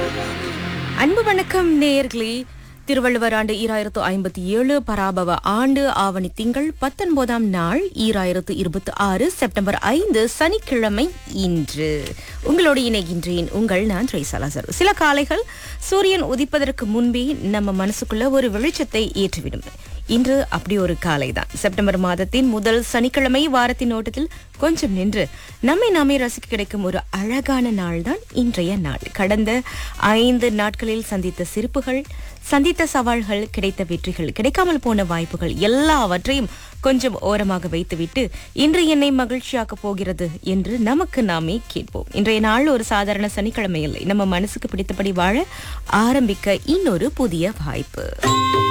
அன்பு வணக்கம் நேயர்களே திருவள்ளுவர் ஆண்டு ஈராயிரத்து ஐம்பத்தி ஏழு பராபவ ஆண்டு ஆவணி திங்கள் பத்தொன்பதாம் நாள் ஈராயிரத்து இருபத்தி ஆறு செப்டம்பர் ஐந்து சனிக்கிழமை இன்று உங்களோடு இணைகின்றேன் உங்கள் நான் ட்ரைசாலாசர் சில காலைகள் சூரியன் உதிப்பதற்கு முன்பே நம்ம மனசுக்குள்ள ஒரு வெளிச்சத்தை ஏற்றிவிடும் இன்று அப்படி ஒரு காலை தான் செப்டம்பர் மாதத்தின் முதல் சனிக்கிழமை வாரத்தின் ஓட்டத்தில் கொஞ்சம் நின்று நம்மை நாமே ரசிக்க கிடைக்கும் ஒரு அழகான நாள் தான் இன்றைய நாள் கடந்த ஐந்து நாட்களில் சந்தித்த சிரிப்புகள் சந்தித்த சவால்கள் கிடைத்த வெற்றிகள் கிடைக்காமல் போன வாய்ப்புகள் எல்லாவற்றையும் கொஞ்சம் ஓரமாக வைத்துவிட்டு இன்று என்னை மகிழ்ச்சியாக்க போகிறது என்று நமக்கு நாமே கேட்போம் இன்றைய நாள் ஒரு சாதாரண சனிக்கிழமை இல்லை நம்ம மனசுக்கு பிடித்தபடி வாழ ஆரம்பிக்க இன்னொரு புதிய வாய்ப்பு